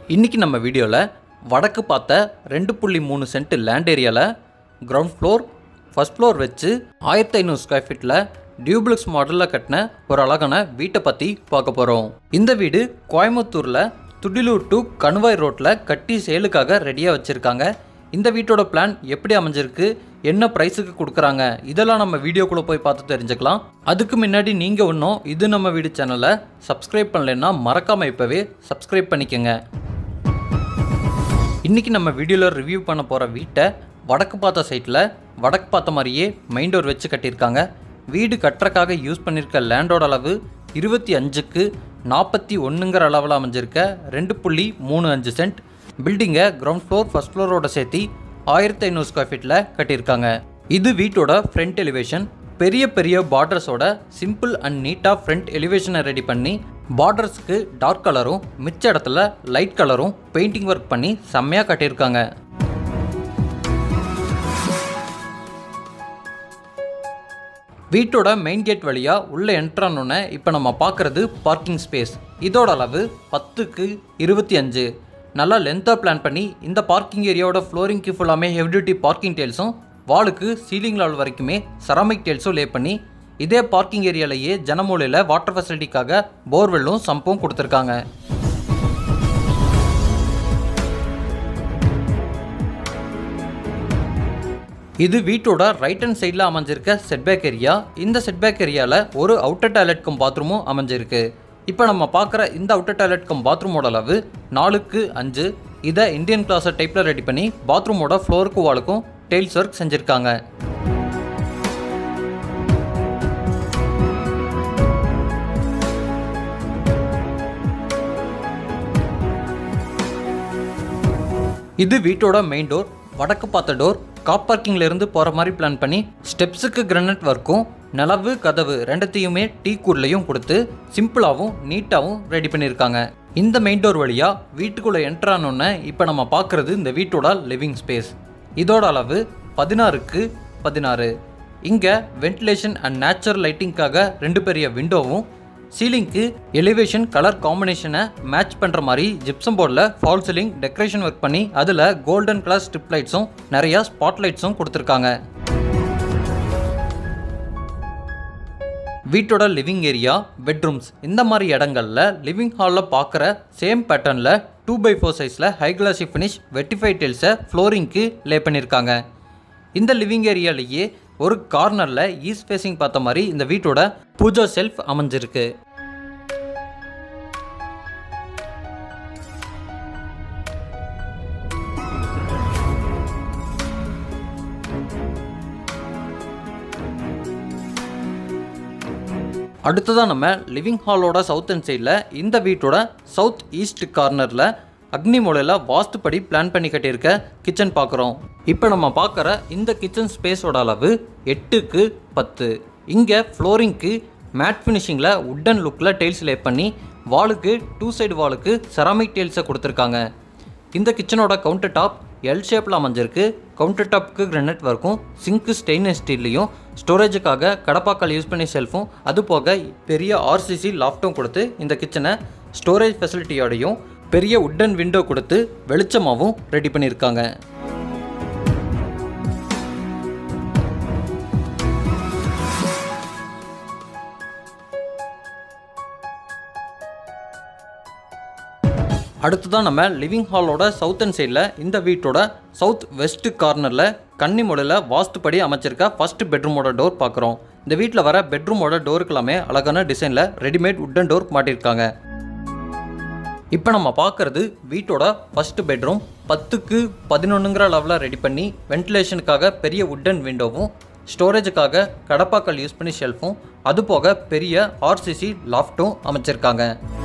இன்றைக்கி நம்ம வீடியோவில் வடக்கு பார்த்த ரெண்டு புள்ளி மூணு சென்ட் லேண்ட் ஏரியாவில் கிரவுண்ட் ஃப்ளோர் ஃபர்ஸ்ட் ஃப்ளோர் வச்சு ஆயிரத்தி ஐநூறு ஸ்கொயர் ஃபீட்டில் டியூப்ளக்ஸ் மாடலில் கட்டின ஒரு அழகான வீட்டை பற்றி பார்க்க போகிறோம் இந்த வீடு கோயம்புத்தூரில் துடிலூர் டு கணுவாய் ரோட்டில் கட்டி சேலுக்காக ரெடியாக வச்சுருக்காங்க இந்த வீட்டோட பிளான் எப்படி அமைஞ்சிருக்கு என்ன ப்ரைஸுக்கு கொடுக்குறாங்க இதெல்லாம் நம்ம வீடியோக்குள்ளே போய் பார்த்து தெரிஞ்சுக்கலாம் அதுக்கு முன்னாடி நீங்கள் இன்னும் இது நம்ம வீடு சேனலை சப்ஸ்கிரைப் பண்ணலைன்னா மறக்காமல் இப்போவே சப்ஸ்கிரைப் பண்ணிக்கோங்க இன்றைக்கி நம்ம வீடியோவில் ரிவ்யூ பண்ண போகிற வீட்டை வடக்கு பார்த்த சைட்டில் வடக்கு பார்த்த மாதிரியே மெயின் டோர் வச்சு கட்டியிருக்காங்க வீடு கட்டுறக்காக யூஸ் பண்ணியிருக்க லேண்டோட அளவு இருபத்தி அஞ்சுக்கு நாற்பத்தி ஒன்றுங்கிற அளவில் அமைஞ்சிருக்க ரெண்டு புள்ளி மூணு அஞ்சு சென்ட் பில்டிங்கை கிரவுண்ட் ஃப்ளோர் ஃபர்ஸ்ட் ஃப்ளோரோட சேர்த்து ஆயிரத்தி ஐநூறு ஸ்கொயர் ஃபீட்டில் கட்டியிருக்காங்க இது வீட்டோட ஃப்ரண்ட் எலிவேஷன் பெரிய பெரிய பார்டர்ஸோட சிம்பிள் அண்ட் நீட்டாக ஃப்ரண்ட் எலிவேஷனை ரெடி பண்ணி பார்டர்ஸ்க்கு டார்க் கலரும் மிச்ச இடத்துல லைட் கலரும் பெயிண்டிங் ஒர்க் பண்ணி செம்மையாக கட்டியிருக்காங்க வீட்டோட மெயின் கேட் வழியாக உள்ளே என்ட்ரானோன்னே இப்போ நம்ம பார்க்குறது பார்க்கிங் ஸ்பேஸ் இதோட அளவு பத்துக்கு இருபத்தி அஞ்சு நல்லா லென்த்தாக பிளான் பண்ணி இந்த பார்க்கிங் ஏரியாவோட ஃப்ளோரிங்க்கு ஃபுல்லாமே ஹெவி டியூட்டி பார்க்கிங் டெயில்ஸும் வாலுக்கு சீலிங் லெவல் வரைக்குமே செராமிக் டெயில்ஸும் லே பண்ணி இதே பார்க்கிங் ஏரியாலேயே ஜனமூலையில் வாட்டர் ஃபெசிலிட்டிக்காக போர்வெல்லும் சம்பும் கொடுத்துருக்காங்க இது வீட்டோட ரைட் ஹேண்ட் சைடில் அமைஞ்சிருக்க செட்பேக் ஏரியா இந்த செட்பேக் ஏரியாவில் ஒரு அவுட்டர் டாய்லெட் கம் பாத்ரூமும் அமைஞ்சிருக்கு இப்போ நம்ம பார்க்குற இந்த அவுட்டர் டாய்லெட் கம் பாத்ரூமோட அளவு நாலுக்கு அஞ்சு இதை இந்தியன் கிளாஸை டைப்பில் ரெடி பண்ணி பாத்ரூமோட ஃப்ளோருக்கு வாலுக்கும் டெயில்ஸ் ஒர்க் செஞ்சுருக்காங்க இது வீட்டோட மெயின் டோர் வடக்கு பார்த்த டோர் கார் பார்க்கிங்ல இருந்து போகிற மாதிரி பிளான் பண்ணி ஸ்டெப்ஸுக்கு கிரனட் ஒர்க்கும் நிலவு கதவு ரெண்டத்தையுமே டீ கூட்லையும் கொடுத்து சிம்பிளாகவும் நீட்டாகவும் ரெடி பண்ணியிருக்காங்க இந்த மெயின் டோர் வழியாக வீட்டுக்குள்ளே என்ட்ரானோன்னே இப்போ நம்ம பார்க்குறது இந்த வீட்டோட லிவிங் ஸ்பேஸ் இதோட அளவு பதினாறுக்கு பதினாறு இங்கே வென்டிலேஷன் அண்ட் நேச்சுரல் லைட்டிங்காக ரெண்டு பெரிய விண்டோவும் சீலிங்க்கு எலிவேஷன் கலர் காம்பினேஷனை மேட்ச் பண்ணுற மாதிரி ஜிப்சம் போர்டில் ஃபால் சீலிங் டெக்கரேஷன் ஒர்க் பண்ணி அதில் கோல்டன் கலர் ஸ்ட்ரிப் லைட்ஸும் நிறையா ஸ்பாட் லைட்ஸும் கொடுத்துருக்காங்க வீட்டோட லிவிங் ஏரியா பெட்ரூம்ஸ் இந்த மாதிரி இடங்கள்ல லிவிங் ஹாலில் பார்க்குற சேம் பேட்டர்னில் டூ பை ஃபோர் சைஸில் ஹை கிளாசி ஃபினிஷ் வெட்டிஃபை டெல்ஸை ஃப்ளோரிங்க்கு லே பண்ணியிருக்காங்க இந்த லிவிங் ஏரியாலேயே ஒரு கார்னரில் ஈஸ்ட் ஃபேஸிங் பார்த்த மாதிரி இந்த வீட்டோட பூஜா செல்ஃப் அமைஞ்சிருக்கு அடுத்ததாக நம்ம லிவிங் ஹாலோட சவுத் அண்ட் சைடில் இந்த வீட்டோட சவுத் ஈஸ்ட் கார்னரில் அக்னி மூலையில் வாஸ்துப்படி பிளான் பண்ணி கட்டியிருக்க கிச்சன் பார்க்குறோம் இப்போ நம்ம பார்க்குற இந்த கிச்சன் ஸ்பேஸோட அளவு எட்டுக்கு பத்து இங்கே ஃப்ளோரிங்க்கு மேட் ஃபினிஷிங்கில் உட்டன் லுக்கில் டைல்ஸ் லே பண்ணி வாலுக்கு டூ சைடு வாலுக்கு செராமிக் டைல்ஸை கொடுத்துருக்காங்க இந்த கிச்சனோட கவுண்டர் டாப் எல் ஷேப்பில் அமைஞ்சிருக்கு கவுண்டர் டாப்க்கு கிரனட் ஒர்க்கும் சிங்க்கு ஸ்டெயின்லெஸ் ஸ்டீல்லையும் ஸ்டோரேஜுக்காக கடப்பாக்கால் யூஸ் பண்ணி ஷெல்ஃபும் அது போக பெரிய ஆர்சிசி லாஃப்ட்டும் கொடுத்து இந்த கிச்சனை ஸ்டோரேஜ் ஃபெசிலிட்டியோடையும் பெரிய உட்டன் விண்டோ கொடுத்து வெளிச்சமாகவும் ரெடி பண்ணியிருக்காங்க அடுத்ததான் நம்ம லிவிங் ஹாலோட சவுத் அண்ட் சைடில் இந்த வீட்டோட சவுத் வெஸ்ட் கார்னரில் கன்னி முறையில் வாஸ்துப்படி அமைச்சிருக்க ஃபர்ஸ்ட் பெட்ரூமோட டோர் பார்க்குறோம் இந்த வீட்டில் வர பெட்ரூமோட டோருக்கு எல்லாமே அழகான டிசைனில் ரெடிமேட் உட்டன் டோர் மாட்டியிருக்காங்க இப்போ நம்ம பார்க்குறது வீட்டோட ஃபர்ஸ்ட் பெட்ரூம் பத்துக்கு பதினொன்றுங்கிற லெவலில் ரெடி பண்ணி வென்டிலேஷனுக்காக பெரிய உட்டன் விண்டோவும் ஸ்டோரேஜுக்காக கடப்பாக்கல் யூஸ் பண்ணி ஷெல்ஃபும் அது போக பெரிய ஆர்சிசி லாஃப்ட்டும் அமைச்சிருக்காங்க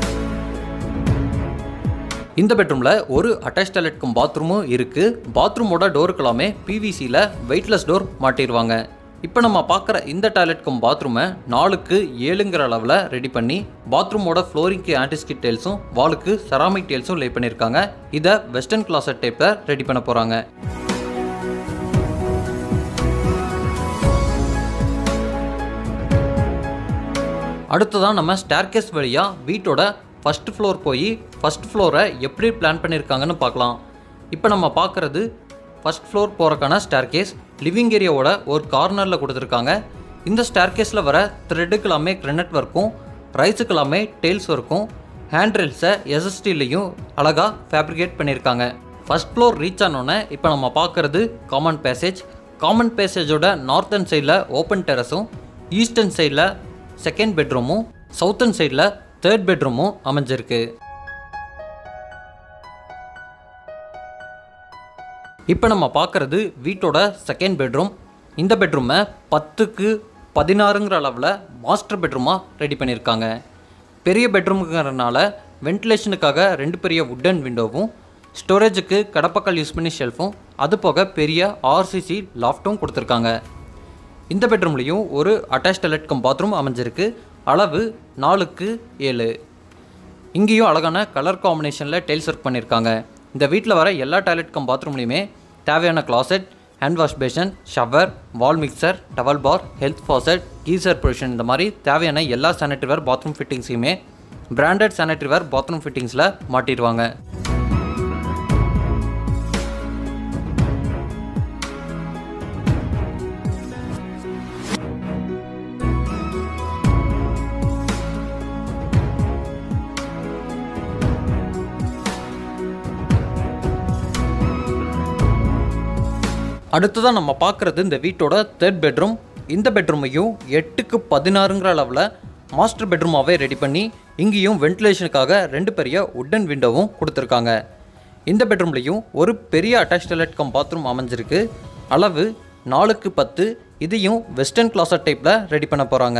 இந்த பெட்ரூமில் ஒரு அட்டாச் டாய்லெட்க்கும் பாத்ரூமும் இருக்குது பாத்ரூமோட டோருக்கு எல்லாமே பிவிசியில் வெயிட்லெஸ் டோர் மாட்டிடுவாங்க இப்போ நம்ம பார்க்குற இந்த டாய்லெட்க்கும் பாத்ரூமை நாலுக்கு ஏழுங்கிற அளவில் ரெடி பண்ணி பாத்ரூமோட ஃப்ளோரிங்க்கு ஆன்டிஸ்கிட் டைல்ஸும் வாலுக்கு செராமிக் டைல்ஸும் லே பண்ணியிருக்காங்க இதை வெஸ்டர்ன் கிளாஸட் டைப்பில் ரெடி பண்ண போகிறாங்க அடுத்ததான் நம்ம ஸ்டேர்கேஸ் வழியாக வீட்டோட ஃபர்ஸ்ட் ஃப்ளோர் போய் ஃபர்ஸ்ட் ஃப்ளோரை எப்படி பிளான் பண்ணியிருக்காங்கன்னு பார்க்கலாம் இப்போ நம்ம பார்க்குறது ஃபர்ஸ்ட் ஃப்ளோர் போகிறக்கான ஸ்டேர்கேஸ் லிவிங் ஏரியாவோட ஒரு கார்னரில் கொடுத்துருக்காங்க இந்த ஸ்டேர்கேஸில் வர த்ரெட்டுக்கு எல்லாமே கிரெனட் ஒர்க்கும் ரைஸுக்கு எல்லாமே டெய்ல்ஸ் ஒர்க்கும் ஹேண்ட் ரெல்ஸை எஸ்எஸ்டிலையும் அழகாக ஃபேப்ரிகேட் பண்ணியிருக்காங்க ஃபர்ஸ்ட் ஃப்ளோர் ரீச் ஆனோடனே இப்போ நம்ம பார்க்குறது காமன் பேசேஜ் காமன் பேசேஜோட நார்த்தன் சைடில் ஓப்பன் டெரஸும் ஈஸ்டர்ன் சைடில் செகண்ட் பெட்ரூமும் சவுத்தன் சைடில் தேர்ட் பெட்ரூமும் அமைஞ்சிருக்கு இப்போ நம்ம பார்க்குறது வீட்டோட செகண்ட் பெட்ரூம் இந்த பெட்ரூமை பத்துக்கு பதினாறுங்கிற அளவில் மாஸ்டர் பெட்ரூமாக ரெடி பண்ணியிருக்காங்க பெரிய பெட்ரூமுங்கிறனால வென்டிலேஷனுக்காக ரெண்டு பெரிய வுட்டன் விண்டோவும் ஸ்டோரேஜுக்கு கடப்பக்கல் யூஸ் பண்ணி ஷெல்ஃபும் அது போக பெரிய ஆர்சிசி லாஃப்ட்டும் கொடுத்துருக்காங்க இந்த பெட்ரூம்லேயும் ஒரு அட்டாச் டாய்லெட் கம் பாத்ரூம் அமைஞ்சிருக்கு அளவு நாலுக்கு ஏழு இங்கேயும் அழகான கலர் காம்பினேஷனில் டைல்ஸ் ஒர்க் பண்ணியிருக்காங்க இந்த வீட்டில் வர எல்லா டாய்லெட் கம் பாத்ரூம்லேயுமே தேவையான closet hand wash basin shower wall mixer towel bar health faucet geyser position இந்த மாதிரி தேவையான எல்லா சானிட்டரி வேர் பாத்ரூம் ஃபிட்டிங்ஸையுமே பிராண்டட் சானிட்டரி வேர் பாத்ரூம் ஃபிட்டிங்ஸில் மாட்டிடுவாங்க அடுத்ததாக நம்ம பார்க்குறது இந்த வீட்டோட தேர்ட் பெட்ரூம் இந்த பெட்ரூமையும் எட்டுக்கு பதினாறுங்கிற அளவில் மாஸ்டர் பெட்ரூமாகவே ரெடி பண்ணி இங்கேயும் வென்டிலேஷனுக்காக ரெண்டு பெரிய உட்டன் விண்டோவும் கொடுத்துருக்காங்க இந்த பெட்ரூம்லேயும் ஒரு பெரிய அட்டாச் டாய்லெட் கம் பாத்ரூம் அமைஞ்சிருக்கு அளவு நாலுக்கு பத்து இதையும் வெஸ்டர்ன் கிளாசட் டைப்பில் ரெடி பண்ண போகிறாங்க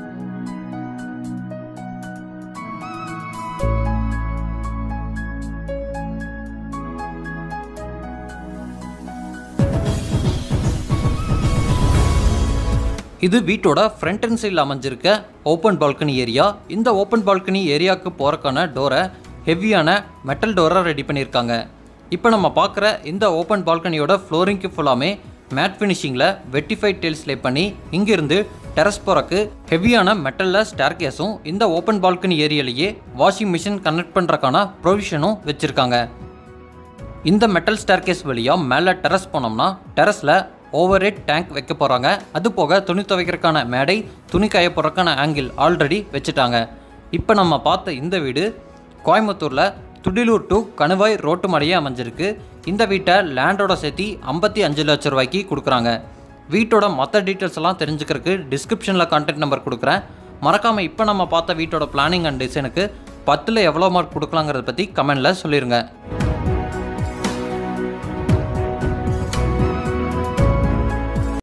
இது வீட்டோட ஃப்ரண்ட் அண்ட் சைடில் அமைஞ்சிருக்க ஓப்பன் பால்கனி ஏரியா இந்த ஓப்பன் பால்கனி ஏரியாவுக்கு போகிறக்கான டோரை ஹெவியான மெட்டல் டோராக ரெடி பண்ணியிருக்காங்க இப்போ நம்ம பார்க்குற இந்த ஓப்பன் பால்கனியோட ஃப்ளோரிங்க்கு ஃபுல்லாமே மேட் ஃபினிஷிங்கில் வெட்டிஃபைட் டெயில்ஸ் லே பண்ணி இங்கிருந்து டெரஸ் போகிறக்கு ஹெவியான மெட்டலில் ஸ்டேர்கேஸும் இந்த ஓப்பன் பால்கனி ஏரியாலேயே வாஷிங் மிஷின் கனெக்ட் பண்ணுறக்கான ப்ரொவிஷனும் வச்சுருக்காங்க இந்த மெட்டல் ஸ்டேர்கேஸ் வழியாக மேலே டெரஸ் போனோம்னா டெரஸில் ஓவர் ஹெட் டேங்க் வைக்க போகிறாங்க அது போக துணி துவைக்கிறதுக்கான மேடை துணி காய போடுறதுக்கான ஆங்கிள் ஆல்ரெடி வச்சுட்டாங்க இப்போ நம்ம பார்த்த இந்த வீடு கோயம்புத்தூரில் துடிலூர் டு கணுவாய் ரோட்டு மடையே அமைஞ்சிருக்கு இந்த வீட்டை லேண்டோட சேர்த்தி ஐம்பத்தி அஞ்சு லட்ச ரூபாய்க்கு கொடுக்குறாங்க வீட்டோட மற்ற டீட்டெயில்ஸ் எல்லாம் தெரிஞ்சுக்கிறதுக்கு டிஸ்கிரிப்ஷனில் கான்டாக்ட் நம்பர் கொடுக்குறேன் மறக்காமல் இப்போ நம்ம பார்த்த வீட்டோட பிளானிங் அண்ட் டிசைனுக்கு பத்தில் எவ்வளோ மார்க் கொடுக்கலாங்கிறத பற்றி கமெண்டில் சொல்லிடுங்க